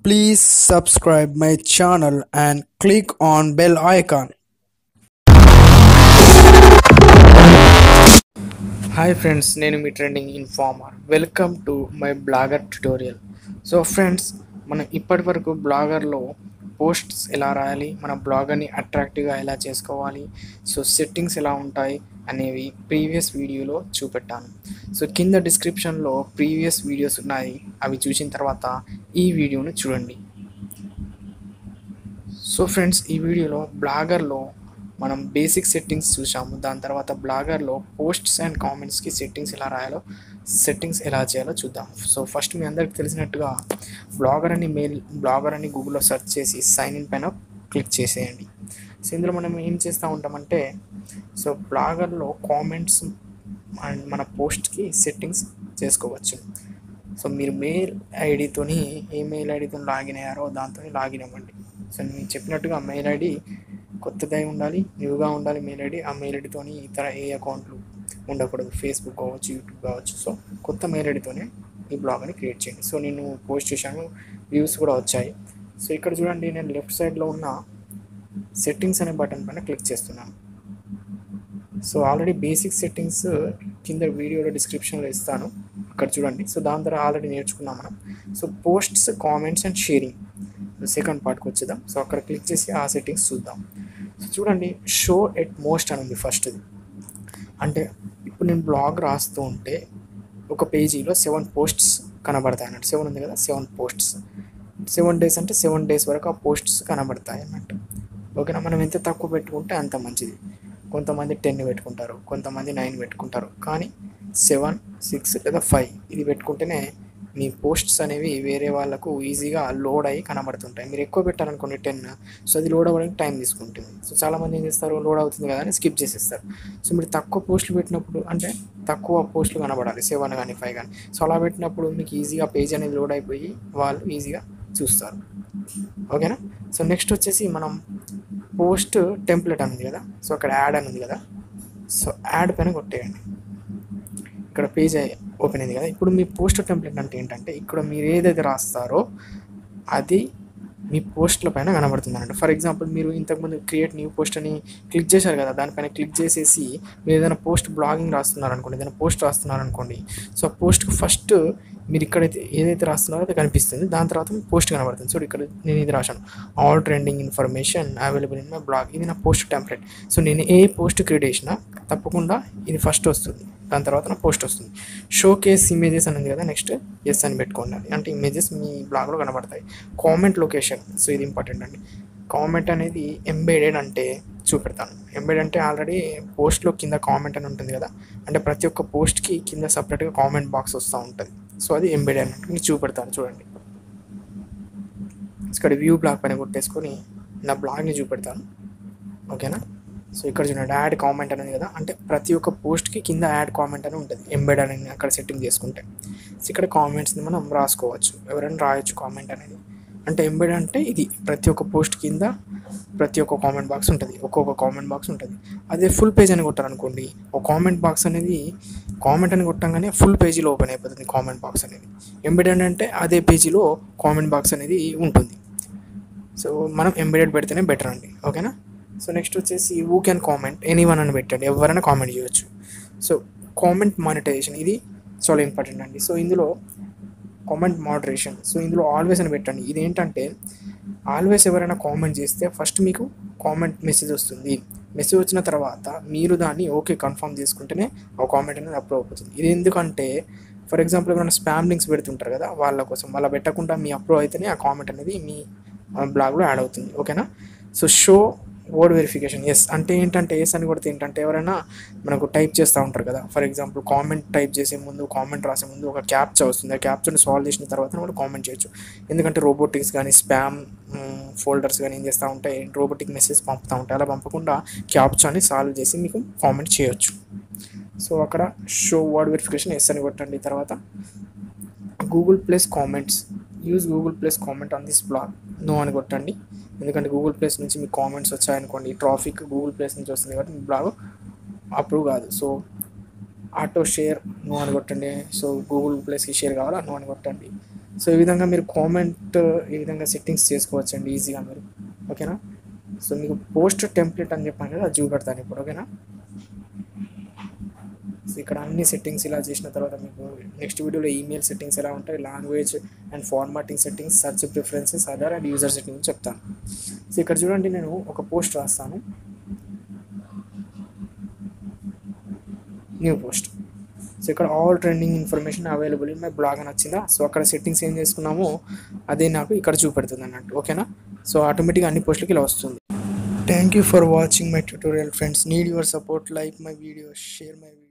Please subscribe my channel and click on bell icon. Hi friends నేను మీ trending informer welcome to my blogger tutorial so friends మనం ఇప్పటి వరకు బ్లాగర్లో posts ఎలా రాయాలి మన బ్లాగర్ని అట్రాక్టివ్గా ఎలా చేసుకోవాలి సో సెట్టింగ్స్ ఎలా ఉంటాయి అనేవి ప్రీవియస్ వీడియోలో చూపెట్టాను సో కింద డిస్క్రిప్షన్లో ప్రీవియస్ వీడియోస్ ఉన్నాయి అవి చూసిన తర్వాత ఈ వీడియోను చూడండి సో ఫ్రెండ్స్ ఈ వీడియోలో బ్లాగర్లో మనం బేసిక్ సెట్టింగ్స్ చూసాము దాని తర్వాత బ్లాగర్లో పోస్ట్స్ అండ్ కామెంట్స్కి సెట్టింగ్స్ ఎలా రాయాలో సెట్టింగ్స్ ఎలా చేయాలో చూద్దాం సో ఫస్ట్ మీ అందరికి తెలిసినట్టుగా బ్లాగర్ అని మెయిల్ బ్లాగర్ అని గూగుల్లో సెర్చ్ చేసి సైన్ ఇన్ పైన క్లిక్ చేసేయండి సో ఇందులో మనం ఏం చేస్తూ ఉంటామంటే సో బ్లాగర్లో కామెంట్స్ అండ్ మన పోస్ట్కి సెట్టింగ్స్ చేసుకోవచ్చు సో మీరు మెయిల్ ఐడితోని ఏ మెయిల్ ఐడితో లాగిన్ అయ్యారో దాంతో లాగిన్ అవ్వండి సో నేను చెప్పినట్టుగా మెయిల్ ఐడి కొత్తదై ఉండాలి న్యూగా ఉండాలి మెయిల్ ఐడి ఆ మెయిల్ ఐడితోని ఇతర ఏ అకౌంట్లు ఉండకూడదు ఫేస్బుక్ కావచ్చు యూట్యూబ్ కావచ్చు సో కొత్త మెయిల్ ఐడితోనే ఈ బ్లాగ్ని క్రియేట్ చేయండి సో నేను పోస్ట్ చేశాను వ్యూస్ కూడా వచ్చాయి సో ఇక్కడ చూడండి నేను లెఫ్ట్ సైడ్లో ఉన్న సెట్టింగ్స్ అనే బటన్ పైన క్లిక్ చేస్తున్నాను సో ఆల్రెడీ బేసిక్ సెట్టింగ్స్ కింద వీడియోలో డిస్క్రిప్షన్లో ఇస్తాను అక్కడ చూడండి సో దాని ద్వారా ఆల్రెడీ నేర్చుకున్నాం మనం so posts comments and sharing second పార్ట్కి వచ్చేద్దాం సో అక్కడ క్లిక్ చేసి ఆ సెట్టింగ్స్ చూద్దాం సో చూడండి షో ఎట్ మోస్ట్ అని ఉంది ఫస్ట్ది అంటే ఇప్పుడు నేను బ్లాగ్ రాస్తూ ఉంటే ఒక పేజీలో సెవెన్ పోస్ట్స్ కనబడతాయి అన్నట్టు సెవెన్ ఉంది కదా సెవెన్ పోస్ట్స్ సెవెన్ డేస్ అంటే సెవెన్ డేస్ వరకు ఆ పోస్ట్స్ కనబడతాయి అన్నట్టు ఓకేనా మనం ఎంత తక్కువ పెట్టుకుంటే అంత మంచిది కొంతమంది టెన్ పెట్టుకుంటారు కొంతమంది నైన్ పెట్టుకుంటారు కానీ సెవెన్ సిక్స్ లేదా ఫైవ్ ఇది పెట్టుకుంటేనే మీ పోస్ట్స్ అనేవి వేరే వాళ్ళకు ఈజీగా లోడ్ అయ్యి కనబడుతుంటాయి మీరు ఎక్కువ పెట్టారనుకోండి టెన్ సో అది లోడ్ అవ్వడానికి టైం తీసుకుంటుంది సో చాలామంది ఏం చేస్తారు లోడ్ అవుతుంది కదా అని స్కిప్ చేసేస్తారు సో మీరు తక్కువ పోస్టులు పెట్టినప్పుడు అంటే తక్కువ పోస్టులు కనబడాలి సెవెన్ కానీ ఫైవ్ కానీ సో అలా పెట్టినప్పుడు మీకు ఈజీగా పేజ్ అనేది లోడ్ అయిపోయి వాళ్ళు ఈజీగా చూస్తారు ఓకేనా సో నెక్స్ట్ వచ్చేసి మనం పోస్ట్ టెంప్లెట్ అనేది కదా సో అక్కడ యాడ్ అని ఉంది కదా సో యాడ్ పైన కొట్టేయండి ఇక్కడ పేజ్ ఓపెన్ అయింది కదా ఇప్పుడు మీ పోస్ట్ టెంప్లెట్ అంటే ఏంటంటే ఇక్కడ మీరు ఏదైతే రాస్తారో అది మీ పోస్ట్ల పైన కనబడుతుంది అన్నట్టు ఫర్ ఎగ్జాంపుల్ మీరు ఇంతకుముందు క్రియేట్ న్యూ పోస్ట్ అని క్లిక్ చేశారు కదా దానిపైన క్లిక్ చేసేసి మీరు ఏదైనా పోస్ట్ బ్లాగింగ్ రాస్తున్నారు అనుకోండి ఏదైనా పోస్ట్ రాస్తున్నారు అనుకోండి సో ఆ పోస్ట్కి ఫస్ట్ మీరు ఇక్కడైతే ఏదైతే రాస్తున్నారో అది కనిపిస్తుంది దాని తర్వాత మీ పోస్ట్ కనబడుతుంది సో ఇక్కడ నేను ఇది రాశాను all trending information available in my blog ఇది నా పోస్ట్ టెంప్లెట్ సో నేను ఏ పోస్ట్ క్రియేట్ చేసినా తప్పకుండా ఇది ఫస్ట్ వస్తుంది దాని తర్వాత నా పోస్ట్ వస్తుంది షో కేస్ ఇమేజెస్ అని ఉంది కదా నెక్స్ట్ ఎస్ అని పెట్టుకోండి అది అంటే ఇమేజెస్ మీ బ్లాగ్లో కనబడతాయి కామెంట్ లొకేషన్ సో ఇది ఇంపార్టెంట్ అండి కామెంట్ అనేది ఎంబెడెడ్ అంటే చూపెడతాను ఎంబెడ్ అంటే ఆల్రెడీ పోస్ట్లో కింద కామెంట్ అని ఉంటుంది కదా అంటే ప్రతి ఒక్క పోస్ట్కి కింద సపరేట్గా కామెంట్ బాక్స్ వస్తూ ఉంటుంది సో అది ఎంబెడ్ అన్నట్టు మీకు చూపెడతాను చూడండి ఇక్కడ వ్యూ బ్లాగ్ పైన కొట్టేసుకొని నా బ్లాగ్ని చూపెడతాను ఓకేనా సో ఇక్కడ చూడండి యాడ్ కామెంట్ అనేది కదా అంటే ప్రతి ఒక్క పోస్ట్కి కింద యాడ్ కామెంట్ అని ఉంటుంది ఎంబెడ్ అని అక్కడ సెట్టింగ్ చేసుకుంటే సో ఇక్కడ కామెంట్స్ని మనం రాసుకోవచ్చు ఎవరైనా రాయొచ్చు కామెంట్ అనేది అంటే ఎంబెడ్ అంటే ఇది ప్రతి ఒక్క పోస్ట్ కింద ప్రతి ఒక్క కామెంట్ బాక్స్ ఉంటుంది ఒక్కొక్క కామెంట్ బాక్స్ ఉంటుంది అదే ఫుల్ పేజ్ అని కొట్టారనుకోండి ఒక కామెంట్ బాక్స్ అనేది కామెంట్ అని కొట్టంగానే ఫుల్ పేజీలో ఓపెన్ అయిపోతుంది కామెంట్ బాక్స్ అనేది ఎంబెడెడ్ అంటే అదే పేజీలో కామెంట్ బాక్స్ అనేది ఉంటుంది సో మనం ఎంబెడెడ్ పెడితేనే బెటర్ అండి ఓకేనా సో నెక్స్ట్ వచ్చేసి వూ క్యాన్ కామెంట్ ఎనీ వన్ అని పెట్టండి ఎవరైనా కామెంట్ చేయొచ్చు సో కామెంట్ మానిటైజేషన్ ఇది చాలా ఇంపార్టెంట్ అండి సో ఇందులో కామెంట్ మోడరేషన్ సో ఇందులో ఆల్వేస్ అని పెట్టండి ఇది ఏంటంటే ఆల్వేస్ ఎవరైనా కామెంట్ చేస్తే ఫస్ట్ మీకు కామెంట్ మెసేజ్ వస్తుంది మెసేజ్ వచ్చిన తర్వాత మీరు దాన్ని ఓకే కన్ఫర్మ్ చేసుకుంటేనే ఆ కామెంట్ అనేది అప్రూవ్ అవుతుంది ఇది ఎందుకంటే ఫర్ ఎగ్జాంపుల్ ఎవరైనా స్పామ్ లింక్స్ పెడుతుంటారు కదా వాళ్ళ కోసం వాళ్ళ పెట్టకుండా మీ అప్రూవ్ అయితేనే ఆ కామెంట్ అనేది మీ బ్లాగ్లో యాడ్ అవుతుంది ఓకేనా so show word verification yes అంటే ఏంటంటే ఎస్ అని కొడితే ఏంటంటే ఎవరైనా మనకు టైప్ చేస్తూ ఉంటారు కదా ఫర్ ఎగ్జాంపుల్ కామెంట్ టైప్ చేసే ముందు కామెంట్ రాసే ముందు ఒక క్యాప్చా వస్తుంది ఆ క్యాప్చాని సాల్వ్ చేసిన తర్వాత వాళ్ళు కామెంట్ చేయొచ్చు ఎందుకంటే రోబోటిక్స్ కానీ స్పామ్ ఫోల్డర్స్ కానీ ఏం చేస్తూ ఉంటాయి రోబోటిక్ మెసేజ్ పంపుతూ ఉంటాయి అలా పంపకుండా క్యాప్చాని సాల్వ్ చేసి మీకు కామెంట్ చేయొచ్చు సో అక్కడ షో వర్డ్ వెరిఫికేషన్ ఎస్ అని కొట్టండి తర్వాత Google plus comments use Google plus comment on this blog no అని కొట్టండి ఎందుకంటే గూగుల్ ప్లేస్ నుంచి మీకు కామెంట్స్ వచ్చాయనుకోండి ట్రాఫిక్ గూగుల్ ప్లేస్ నుంచి వస్తుంది కాబట్టి మీ బ్లాగ్ అప్రూవ్ కాదు సో ఆటో షేర్ నో అని కొట్టండి సో గూగుల్ ప్లేస్కి షేర్ కావాలా నో అని కొట్టండి సో ఈ విధంగా మీరు కామెంట్ ఈ విధంగా సెట్టింగ్స్ చేసుకోవచ్చండి ఈజీగా మీరు ఓకేనా సో మీకు పోస్ట్ టెంప్లెట్ అని చెప్పాను కదా అది చూపెడతాను ఇప్పుడు ఓకేనా సో ఇక్కడ అన్ని సెట్టింగ్స్ ఇలా చేసిన తర్వాత మీకు నెక్స్ట్ వీడియోలో ఈమెయిల్ సెట్టింగ్స్ ఎలా ఉంటాయి language and formatting settings search preferences other and user settings చెప్తాను సో ఇక్కడ చూడండి నేను ఒక పోస్ట్ రాస్తాను న్యూ పోస్ట్ సో ఇక్కడ all trending information available in my blog అని వచ్చిందా సో అక్కడ సెట్టింగ్స్ ఏం చేసుకున్నామో అదే నాకు ఇక్కడ చూపెడుతుంది అన్నట్టు ఓకేనా సో ఆటోమేటిక్గా అన్ని పోస్టులకి ఇలా వస్తుంది thank you for watching my tutorial friends need your support like my video share my video